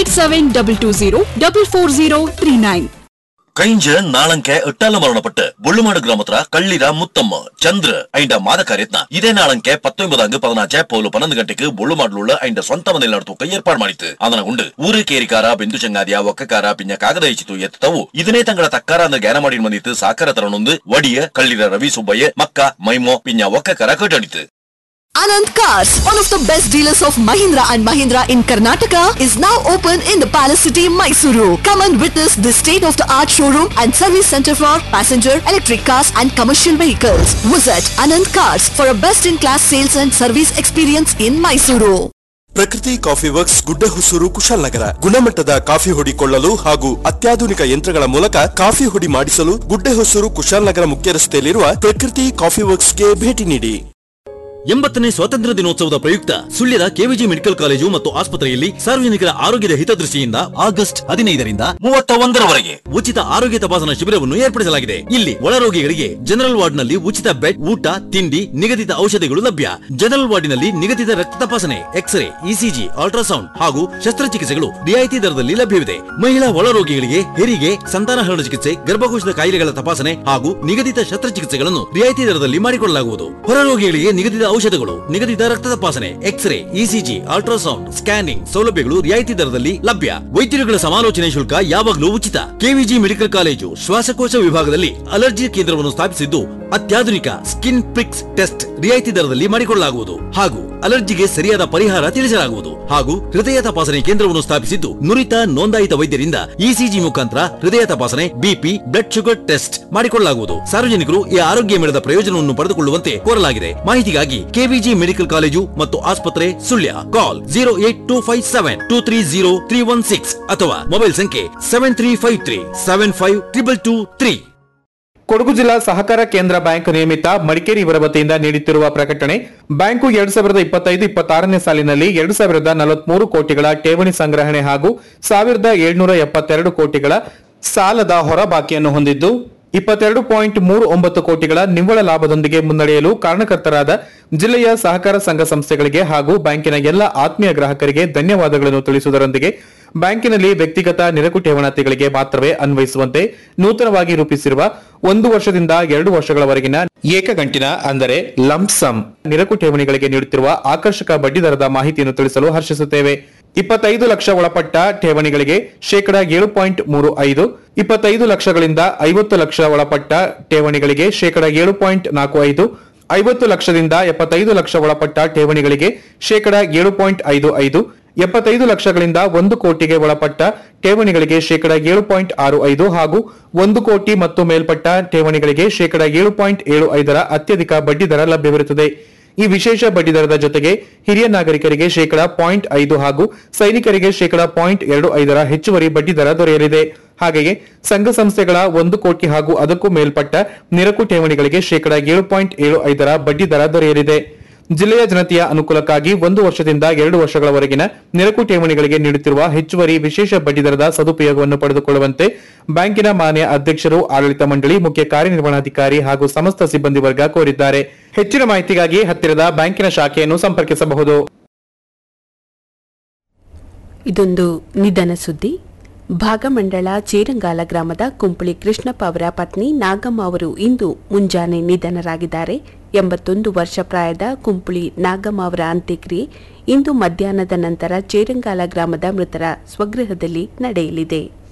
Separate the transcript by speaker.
Speaker 1: Eight seven double two zero double four zero three nine
Speaker 2: കഴിഞ്ഞ നാളങ്കെ എട്ടാല മരണപ്പെട്ട് ബുള്ളുമാട് ഗ്രാമത്ര കള്ളിര മുത്തമ്മ ചന്ദ്ര അതിന്റെ മാതകാര്യത്ന ഇതേ നാളങ്കെ പത്തൊമ്പതാങ്ക് പതിനാച്ച് പോലു പതിനൊന്ന് ഗಂಟೆಗೆ ಬುಳ್ಳುಮಾಡ್ಲುಳ್ಳ അതിന്റെ ಸ್ವಂತ ಮನೆಯಲ್ಲಿ ನಡ್ತೂಕ ಏರ್ಪಾಡು ಮಾಡಿತ್ತು ಅದನ್ನ ಉಂಡು ಊರು ಕೇರಿಕಾರ ಬಿಂದು ಚಂಗಾದಿಯ ಒಕ್ಕಕಾರ ಪಿಂಜ ಕಾಗದ ಹೆಚ್ಚಿತು ಎತ್ತವು ಇದನ್ನೇ ತಂಗಳ ತಕ್ಕಾರ ಅಂದ ಜ್ಞಾನ ಮಾಡಿ ಬಂದಿತ್ತು ಸಾಕರ ತರನೊಂದು ವಡಿಯ ಕಳ್ಳಿರ ರವಿ ಸುಬ್ಬಯ್ಯ ಮಕ್ಕ ಮೈಮೋ ಪಿಂಜ ಒಕ್ಕಕಾರ ಕಟ್ಟಣಿತು
Speaker 3: Anand Cars, one of the best dealers of Mahindra and Mahindra in Karnataka, is now open in the Palace City, Mysuru. Come and witness this state-of-the-art showroom and service center for passenger, electric cars and commercial vehicles. Visit Anand Cars for a best-in-class sales and service experience in Mysuru.
Speaker 4: ಪ್ರಕೃತಿ coffee works ಗುಡ್ಡ ಹುಸೂರು ಕುಶಾಲನಗರ ಗುಣಮಟ್ಟದ coffee ಹುಡಿ ಕೊಳ್ಳಲು ಹಾಗೂ ಅತ್ಯಾಧುನಿಕ ಯಂತ್ರಗಳ ಮೂಲಕ ಕಾಫಿ ಹುಡಿ ಮಾಡಿಸಲು ಗುಡ್ಡ ಹುಸೂರು ಕುಶಾಲನಗರ ಮುಖ್ಯ ರಸ್ತೆಯಲ್ಲಿರುವ ಪ್ರಕೃತಿ ಕಾಫಿ ವರ್ಕ್ಸ್ಗೆ ಭೇಟಿ ನೀಡಿ
Speaker 5: ಎಂಬತ್ತನೇ ಸ್ವಾತಂತ್ರ್ಯ ದಿನೋತ್ಸವದ ಪ್ರಯುಕ್ತ ಸುಳ್ಯದ ಕೆವಿಜಿ ಮೆಡಿಕಲ್ ಕಾಲೇಜು ಮತ್ತು ಆಸ್ಪತ್ರೆಯಲ್ಲಿ ಸಾರ್ವಜನಿಕರ ಆರೋಗ್ಯದ ಹಿತದೃಷ್ಟಿಯಿಂದ ಆಗಸ್ಟ್ ಹದಿನೈದರಿಂದ
Speaker 2: ಮೂವತ್ತ ಒಂದರವರೆಗೆ
Speaker 5: ಉಚಿತ ಆರೋಗ್ಯ ತಪಾಸಣಾ ಶಿಬಿರವನ್ನು ಏರ್ಪಡಿಸಲಾಗಿದೆ ಇಲ್ಲಿ ಒಳರೋಗಿಗಳಿಗೆ ಜನರಲ್ ವಾರ್ಡ್ನಲ್ಲಿ ಉಚಿತ ಬೆಡ್ ಊಟ ತಿಂಡಿ ನಿಗದಿತ ಔಷಧಿಗಳು ಲಭ್ಯ ಜನರಲ್ ವಾರ್ಡಿನಲ್ಲಿ ನಿಗದಿತ ರಕ್ತ ತಪಾಸಣೆ ಎಕ್ಸ್ರೇ ಇಸಿಜಿ ಅಲ್ಟ್ರಾಸೌಂಡ್ ಹಾಗೂ ಶಸ್ತ್ರಚಿಕಿತ್ಸೆಗಳು ರಿಯಾಯಿತಿ ದರದಲ್ಲಿ ಲಭ್ಯವಿದೆ ಮಹಿಳಾ ಒಳರೋಗಿಗಳಿಗೆ ಹೆರಿಗೆ ಸಂತಾನಹರಣ ಚಿಕಿತ್ಸೆ ಗರ್ಭಕೋಶದ ಕಾಯಿಲೆಗಳ ತಪಾಸಣೆ ಹಾಗೂ ನಿಗದಿತ ಶಸ್ತ್ರಚಿಕಿತ್ಸೆಗಳನ್ನು ರಿಯಾಯಿತಿ ದರದಲ್ಲಿ ಮಾಡಿಕೊಳ್ಳಲಾಗುವುದು ಹೊರರೋಗಿಗಳಿಗೆ ನಿಗದಿತ ಔಷಧಗಳು ನಿಗದಿತ ರಕ್ತ ತಪಾಸಣೆ ಎಕ್ಸ್ರೇ ಇಸಿಜಿ ಅಲ್ಟ್ರಾಸೌಂಡ್ ಸ್ಕ್ಯಾನಿಂಗ್ ಸೌಲಭ್ಯಗಳು ರಿಯಾಯಿತಿ ದರದಲ್ಲಿ ಲಭ್ಯ ವೈದ್ಯರುಗಳ ಸಮಾಲೋಚನೆ ಶುಲ್ಕ ಯಾವಾಗಲೂ ಉಚಿತ ಕೆವಿಜಿ ಮೆಡಿಕಲ್ ಕಾಲೇಜು ಶ್ವಾಸಕೋಶ ವಿಭಾಗದಲ್ಲಿ ಅಲರ್ಜಿ ಕೇಂದ್ರವನ್ನು ಸ್ಥಾಪಿಸಿದ್ದು ಅತ್ಯಾಧುನಿಕ ಸ್ಕಿನ್ ಪ್ರಿಕ್ಸ್ ಟೆಸ್ಟ್ ರಿಯಾಯಿತಿ ದರದಲ್ಲಿ ಮಾಡಿಕೊಳ್ಳಲಾಗುವುದು ಹಾಗೂ ಅಲರ್ಜಿಗೆ ಸರಿಯಾದ ಪರಿಹಾರ ತಿಳಿಸಲಾಗುವುದು ಹಾಗೂ ಹೃದಯ ತಪಾಸಣೆ ಕೇಂದ್ರವನ್ನು ಸ್ಥಾಪಿಸಿದ್ದು ನುರಿತ ನೋಂದಾಯಿತ ವೈದ್ಯರಿಂದ ಇಸಿಜಿ ಮುಖಾಂತರ ಹೃದಯ ತಪಾಸಣೆ ಬಿಪಿ ಬ್ಲಡ್ ಶುಗರ್ ಟೆಸ್ಟ್ ಮಾಡಿಕೊಳ್ಳಲಾಗುವುದು ಸಾರ್ವಜನಿಕರು ಈ ಆರೋಗ್ಯ ಮೇಳದ ಪ್ರಯೋಜನವನ್ನು ಪಡೆದುಕೊಳ್ಳುವಂತೆ ಕೋರಲಾಗಿದೆ ಮಾಹಿತಿಗಾಗಿ ಕೆವಿಜಿ ಮೆಡಿಕಲ್ ಕಾಲೇಜು ಮತ್ತು ಆಸ್ಪತ್ರೆ Sullia call zero eight two five seven two three zero three one six ಅಥವಾ ಮೊಬೈಲ್ ಸಂಖ್ಯೆ seven three five three seven five triple two three
Speaker 6: Kodagu ಜಿಲ್ಲಾ ಸಹಕಾರ ಕೇಂದ್ರ ಬ್ಯಾಂಕ್ ನಿಯಮಿತ ಮಡಿಕೇರಿ ಇವರ ವತಿಯಿಂದ ನೀಡುತ್ತಿರುವ ಪ್ರಕಟಣೆ ಬ್ಯಾಂಕು ಎರಡ್ ಸಾವಿರದ ಇಪ್ಪತ್ತೈದು ಇಪ್ಪತ್ತಾರನೇ ಸಾಲಿನಲ್ಲಿ ಎರಡು ಸಾವಿರದ ನಲವತ್ಮೂರು ಕೋಟಿಗಳ ಠೇವಣಿ ಸಂಗ್ರಹಣೆ ಹಾಗೂ ಸಾವಿರದ ಏಳ್ನೂರ ಎಪ್ಪತ್ತೆರಡು ಕೋಟಿಗಳ ಸಾಲದ ಹೊರಬಾಕಿಯನ್ನು ಹೊಂದಿದ್ದು ಇಪ್ಪತ್ತೆರಡು ಪಾಯಿಂಟ್ ಮೂರು ಒಂಬತ್ತು ಕೋಟಿಗಳ ನಿವ್ವಳ ಲಾಭದೊಂದಿಗೆ ಮುನ್ನಡೆಯಲು ಕಾರಣಕರ್ತರಾದ ಜಿಲ್ಲೆಯ ಸಹಕಾರ ಸಂಘ ಸಂಸ್ಥೆಗಳಿಗೆ ಹಾಗೂ ಬ್ಯಾಂಕಿನ ಎಲ್ಲ ಆತ್ಮೀಯ ಗ್ರಾಹಕರಿಗೆ ಧನ್ಯವಾದಗಳನ್ನು ತಿಳಿಸುವುದರೊಂದಿಗೆ ಬ್ಯಾಂಕಿನಲ್ಲಿ ವ್ಯಕ್ತಿಗತ ನಿರಕು ಠೇವಣಾತಿಗಳಿಗೆ ಮಾತ್ರವೇ ಅನ್ವಯಿಸುವಂತೆ ನೂತನವಾಗಿ ರೂಪಿಸಿರುವ ಒಂದು ವರ್ಷದಿಂದ ಎರಡು ವರ್ಷಗಳವರೆಗಿನ ಏಕಗಂಟಿನ ಅಂದರೆ ಲಂಪ್ಸಮ್ ನಿರಕು ಠೇವಣಿಗಳಿಗೆ ನೀಡುತ್ತಿರುವ ಆಕರ್ಷಕ ಬಡ್ಡಿದರದ ಮಾಹಿತಿಯನ್ನು ತಿಳಿಸಲು ಹರ್ಷಿಸುತ್ತೇವೆ ಇಪ್ಪತ್ತೈದು ಲಕ್ಷ ಒಳಪಟ್ಟ ಠೇವಣಿಗಳಿಗೆ ಶೇಕಡ ಏಳು ಪಾಯಿಂಟ್ ಮೂರು ಐದು ಇಪ್ಪತ್ತೈದು ಲಕ್ಷಗಳಿಂದ ಐವತ್ತು ಲಕ್ಷ ಒಳಪಟ್ಟ ಠೇವಣಿಗಳಿಗೆ ಶೇಕಡ ಏಳು ಪಾಯಿಂಟ್ ನಾಲ್ಕು ಐದು ಐವತ್ತು ಲಕ್ಷದಿಂದ ಎಪ್ಪತ್ತೈದು ಲಕ್ಷ ಒಳಪಟ್ಟ ಠೇವಣಿಗಳಿಗೆ ಶೇಕಡ ಏಳು ಪಾಯಿಂಟ್ ಐದು ಐದು ಎಪ್ಪತ್ತೈದು ಲಕ್ಷಗಳಿಂದ ಒಂದು ಕೋಟಿಗೆ ಒಳಪಟ್ಟ ಠೇವಣಿಗಳಿಗೆ ಶೇಕಡ ಏಳು ಪಾಯಿಂಟ್ ಆರು ಐದು ಹಾಗೂ ಒಂದು ಕೋಟಿ ಮತ್ತು ಮೇಲ್ಪಟ್ಟ ಠೇವಣಿಗಳಿಗೆ ಶೇಕಡ ಏಳು ಪಾಯಿಂಟ್ ಏಳು ಐದರ ಅತ್ಯಧಿಕ ಬಡ್ಡಿ ದರ ಲಭ್ಯವಿರುತ್ತದೆ ಈ ವಿಶೇಷ ಬಡ್ಡಿದರದ ಜೊತೆಗೆ ಹಿರಿಯ ನಾಗರಿಕರಿಗೆ ಶೇಕಡ ಪಾಯಿಂಟ್ ಐದು ಹಾಗೂ ಸೈನಿಕರಿಗೆ ಶೇಕಡ ಪಾಯಿಂಟ್ ಎರಡು ಐದರ ಹೆಚ್ಚುವರಿ ಬಡ್ಡಿದರ ದೊರೆಯಲಿದೆ ಹಾಗೆಯೇ ಸಂಘ ಸಂಸ್ಥೆಗಳ ಒಂದು ಕೋಟಿ ಹಾಗೂ ಅದಕ್ಕೂ ಮೇಲ್ಪಟ್ಟ ನಿರಕು ಠೇವಣಿಗಳಿಗೆ ಶೇಕಡ ಏಳು ಪಾಯಿಂಟ್ ಏಳು ಐದರ ಬಡ್ಡಿದರ ದೊರೆಯಲಿದೆ ಜಿಲ್ಲೆಯ ಜನತೆಯ ಅನುಕೂಲಕ್ಕಾಗಿ ಒಂದು ವರ್ಷದಿಂದ ಎರಡು ವರ್ಷಗಳವರೆಗಿನ ನಿರಕು ಠೇವಣಿಗಳಿಗೆ ನೀಡುತ್ತಿರುವ ಹೆಚ್ಚುವರಿ ವಿಶೇಷ ಬಡ್ಡಿದರದ ಸದುಪಯೋಗವನ್ನು ಪಡೆದುಕೊಳ್ಳುವಂತೆ ಬ್ಯಾಂಕಿನ ಮಾನ್ಯ ಅಧ್ಯಕ್ಷರು ಆಡಳಿತ ಮಂಡಳಿ ಮುಖ್ಯ ಕಾರ್ಯನಿರ್ವಹಣಾಧಿಕಾರಿ ಹಾಗೂ ಸಮಸ್ತ ಸಿಬ್ಬಂದಿ ವರ್ಗ ಕೋರಿದ್ದಾರೆ ಹೆಚ್ಚಿನ ಮಾಹಿತಿಗಾಗಿ ಹತ್ತಿರದ ಬ್ಯಾಂಕಿನ ಶಾಖೆಯನ್ನು ಸಂಪರ್ಕಿಸಬಹುದು
Speaker 7: ಇದೊಂದು ನಿಧನ ಸುದ್ದಿ ಭಾಗಮಂಡಳ ಚೇರಂಗಾಲ ಗ್ರಾಮದ ಕುಂಪಳಿ ಕೃಷ್ಣಪ್ಪ ಅವರ ಪತ್ನಿ ನಾಗಮ್ಮ ಅವರು ಇಂದು ಮುಂಜಾನೆ ನಿಧನರಾಗಿದ್ದಾರೆ ಎಂಬತ್ತೊಂದು ವರ್ಷ ಪ್ರಾಯದ ಕುಂಪಳಿ ನಾಗಮ್ಮ ಅವರ ಅಂತ್ಯಕ್ರಿಯೆ ಇಂದು ಮಧ್ಯಾಹ್ನದ ನಂತರ ಚೇರಂಗಾಲ ಗ್ರಾಮದ ಮೃತರ ಸ್ವಗೃಹದಲ್ಲಿ ನಡೆಯಲಿದೆ